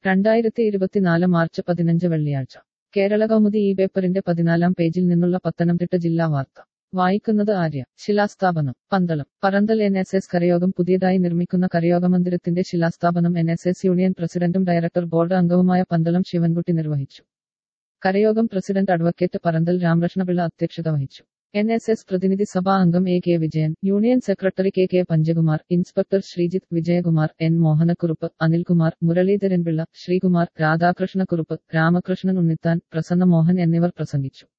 രണ്ടായിരത്തി ഇരുപത്തിനാല് മാർച്ച് പതിനഞ്ച് വെള്ളിയാഴ്ച കേരള കൗമുദി ഈ പേപ്പറിന്റെ പതിനാലാം പേജിൽ നിന്നുള്ള പത്തനംതിട്ട ജില്ലാ വാർത്ത വായിക്കുന്നത് ആര്യ ശിലാസ്ഥാപനം Pandalam Paranthal N S S കരയോഗം പുതിയതായി നിർമ്മിക്കുന്ന കരയോഗ മന്ദിരത്തിന്റെ ശിലാസ്ഥാപനം എൻ എസ് എസ് യൂണിയൻ പ്രസിഡന്റും ഡയറക്ടർ ബോർഡ് അംഗവുമായ പന്തളം ശിവൻകുട്ടി നിർവഹിച്ചു കരയോഗം പ്രസിഡന്റ് അഡ്വക്കേറ്റ് പറന്തൽ രാമകൃഷ്ണപിള്ള അധ്യക്ഷത വഹിച്ചു എൻ എസ് എസ് പ്രതിനിധി സഭാ അംഗം A K Vijayan union secretary K K Panchakumar inspector Sreejith Vijayakumar N Mohanakurup Anilkumar Muraleedharan Pillai Sreekumar Radhakrishnakurup Ramakrishnan Unnithan Prasanna Mohan എന്നിവർ പ്രസംഗിച്ചു